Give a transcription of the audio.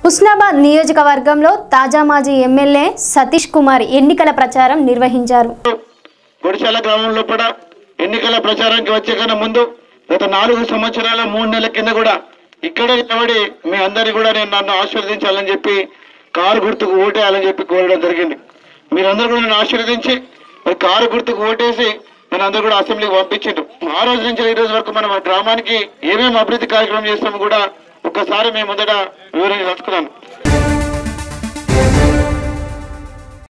హుస్నాబాద్ నియోజకవర్గంలో తాజా మాజీ ఎమ్మెల్యే సతీష్ కుమార్ ఎన్నికల ప్రచారం నిర్వహించారు గుడిశాల గ్రామంలో కూడా ఎన్నికల ప్రచారానికి వచ్చే కన్నా ముందు గత నాలుగు సంవత్సరాల మూడు నెలల కింద కూడా ఇక్కడే నిలబడి మీ అందరినీ కూడా నేను నన్ను ఆశీర్వదించాలని చెప్పి కారు గుర్తుకు ఓటేయాలని చెప్పి కోరడం జరిగింది మీరందరూ కూడా నన్ను ఆశీర్వదించి మరి కారు గుర్తుకు ఓటేసి నన్ను అందరూ కూడా అసెంబ్లీకి పంపించిండు ఆ రోజు నుంచి ఈ రోజు వరకు మనం ఆ గ్రామానికి ఏమేమి అభివృద్ధి కార్యక్రమం చేస్తామో కూడా ఒక్కసారి మేము మొదట వివరించి తెలుసుకున్నాను